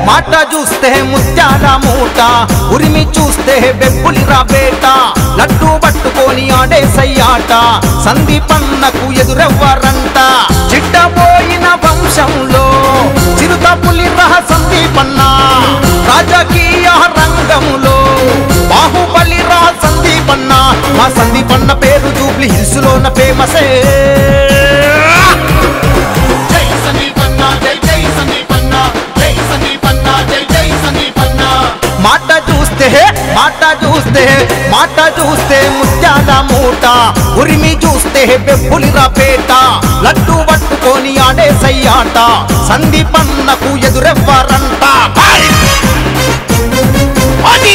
మాట చూస్తే ముత్యాల మూట ఉరిమి చూస్తే బెప్పులిరా బేట లడ్డు పట్టుకొని ఆడే సయ్యాట సందీపన్నకు ఎదురెవ్వరంట చిట్టబోయిన వంశంలో చిరుత పులిరహ సందీపన్న రాజకీయ రంగంలో బాహుబలి రా సందీపన్న మా సందీపన్న పేరు జూబ్లీ హిల్స్ లోన ఫేమసే జై సందీపన్న జై జై సందీపన్న జై సందీపన్న జై జై సందీపన్న మాట చూస్తే మాట చూస్తే మాట చూస్తే ముత్యాల మూట ఉరిమి చూస్తే బెప్పులిరా పేట లడ్డు పట్టుకొని ఆడే సయ్యాట సందీపన్నకు ఎదురెవ్వరంట బాయ్! అది!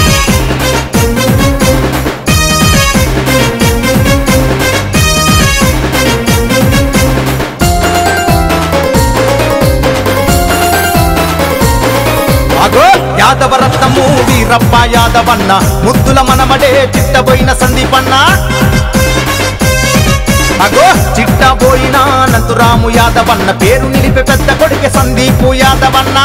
అగో యాదవరత్నము వీరప్ప యాదవన్న ముద్దుల మనమడే చిట్టబోయిన సందీపన్న అగో చిట్టబోయిన నంతురాము యాదవన్న పేరు నిలిపే పెద్ద కొడుకే సందీపు యాదవన్న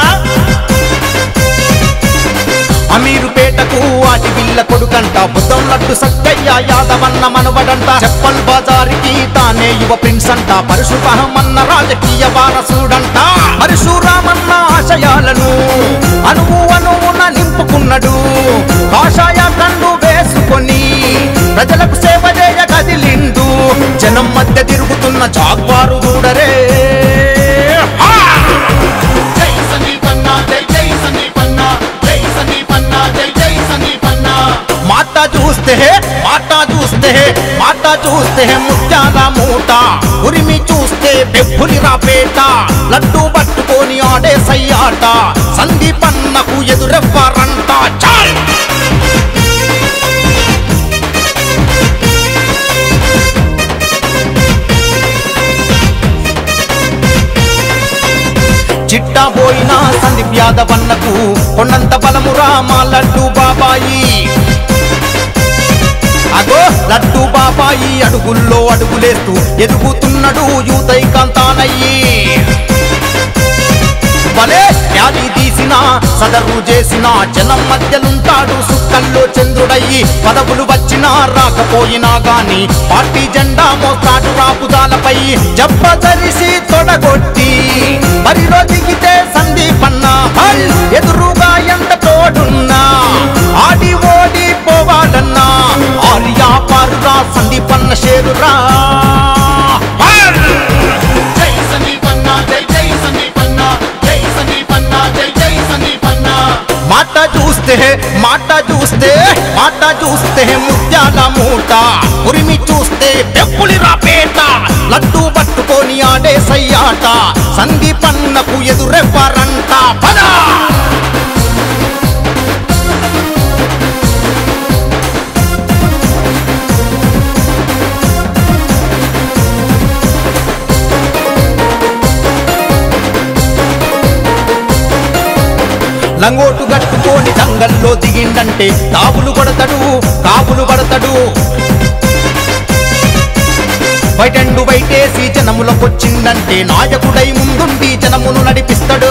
అమీరుపేటకు వాటి బిల్ల కొడుకంట బుద్ధం లడ్డు సక్కయ్య యాదవన్న మనవడంట చెప్పల్ బజారికి తానే యువ ప్రిన్స్ అంట పరశురామన్న రాజకీయ వారసుడంట పరశురామన్న ఆశయాలను అణువు అణువున నింపుకున్నాడు కాషాయ కండు వేసుకొని ప్రజలకు సేవ చేయ కదిలిండు జనం మధ్య తిరుగుతున్న జాగ్వారు చూడరే హా! జై సందీపన్న జై జై సందీపన్న జై సందీపన్న జై జై సందీపన్న మాట చూస్తే మాట చూస్తే మాట చూస్తే ముత్యాల మూట ఉరిమి చూస్తే బెప్పులిరా పేట లడ్డు పట్టుకొని ఆడే సయ్యాట సందీపన్నకు ఎదురెవ్వరంట చాయ్ చిట్టా పోయిన సందీప్ యాదవన్నకు కొండంత బలమురా మా లడ్డు బాబాయి అగో లడ్డు బాబాయి అడుగుల్లో అడుగులేస్తూ ఎదుగుతున్నాడు యూతైకాంతానయ్యి భలే ర్యాలీ తీసిన సదరు చేసిన జనం మధ్యలుంటాడు సుక్కల్లో చంద్రుడయ్యి పదవులు వచ్చినా రాకపోయినా గాని పార్టీ జెండా మోస్తాడు రాపుదాలపై జబ్బదరిసి తొడగొట్టి బరిలో దిగితే సందీపన్న హల్ ఎదురుగా ఎంత తోడున్నా ఆడి ఓడి పోవాలన్నా ఆర్యా పర్రా సందీపన్న షేరురా హల్! జై సందీపన్న జై జై సందీపన్న జై సందీపన్న జై జై సందీపన్న మాట చూస్తే మాట చూస్తే మాట చూస్తే ముత్యాల మూట ఉరిమి చూస్తే పెప్పులిరా పేట లడ్డు పట్టుకొని ఆడే సయ్యాట సందీపన్నకు ఎదురెవ్వరంట పదా లంగోటు కట్టుకొని దంగల్లో దిగిండంటే తాపులు కొడతాడు కాపులు పడతాడు బయటండు బయటేసి జనములకొచ్చిందంటే నాయకుడై ముందుండి జనమును నడిపిస్తాడు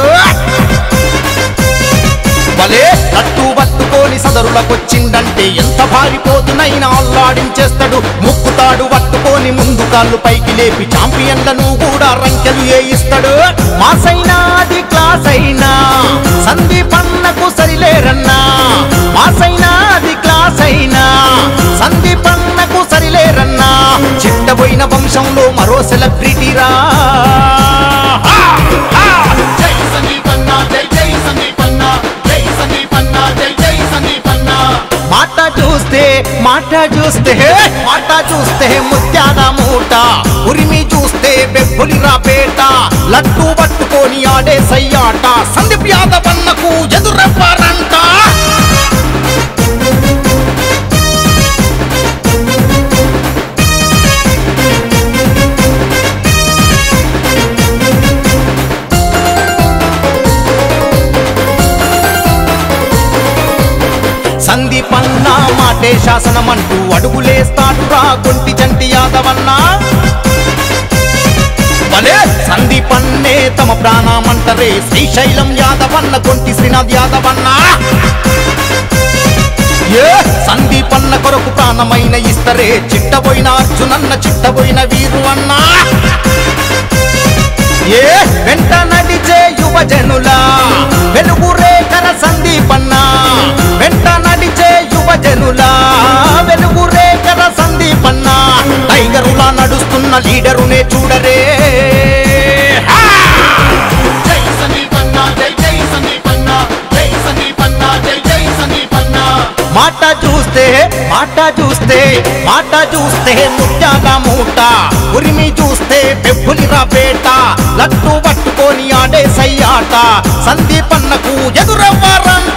భలే లట్టు పట్టుకొని సదరులకొచ్చిందంటే ఎంత భారిపోతునైనా అల్లాడించేస్తాడు ముక్కుతాడు పట్టుకొని ముందు కాళ్ళు పైకి లేపి చాంపియన్లను కూడా రంకెలు వేయిస్తాడు మాసైనా అది క్లాస్ అయినా సందీపన్నకు సరిలేరన్నా మాసైనా అది క్లాస్ అయినా సందీపన్నకు సరిలేరన్నా చిట్టబోయిన వంశంలో మరో సెలబ్రిటీరా హా! హా! జై సందీపన్న జై జై సందీపన్న జై సందీపన్న జై జై సందీపన్న మాట చూస్తే మాట చూస్తే మాట చూస్తే ముత్యాల మూట ఉరిమి చూస్తే బెప్పులిరా పేట లడ్డు పట్టుకొని ఆడే సయ్యాట సందీప్ యాదవన్నకు ఎదురెవ్వరంట సందీపన్న మాటే శాసనమంటూ అడుగులేస్తాడు రా కొంటి చంటి యాదవన్న భలే సందీపన్నే తమ ప్రాణమంటరే శ్రీశైలం యాదవన్న కొంటి శ్రీనాథ్ యాదవన్న ఏ సందీపన్న కొరకు ప్రాణమైన ఇస్తరే చిట్టబోయిన అర్జునన్న చిట్టబోయిన వీరు అన్నా ఏ వెంట నడిచే యువజనుల వెలుగు రేఖల సందీపన్న వెంట నడిచే యువజనుల వెలుగు రేఖల సందీపన్న టైగరులా నడుస్తున్న లీడరునే చూడరే హా! జై సందీపన్న జై జై సందీపన్న జై సందీపన్న జై జై సందీపన్న మాట చూస్తే మాట చూస్తే మాట చూస్తే ముత్యాల మూట ఉరిమి చూస్తే పెబ్బులిరా పేట లట్టు పట్టుకొని ఆడే సయ్యాట సందీపన్నకు ఎదురవ్వారన్న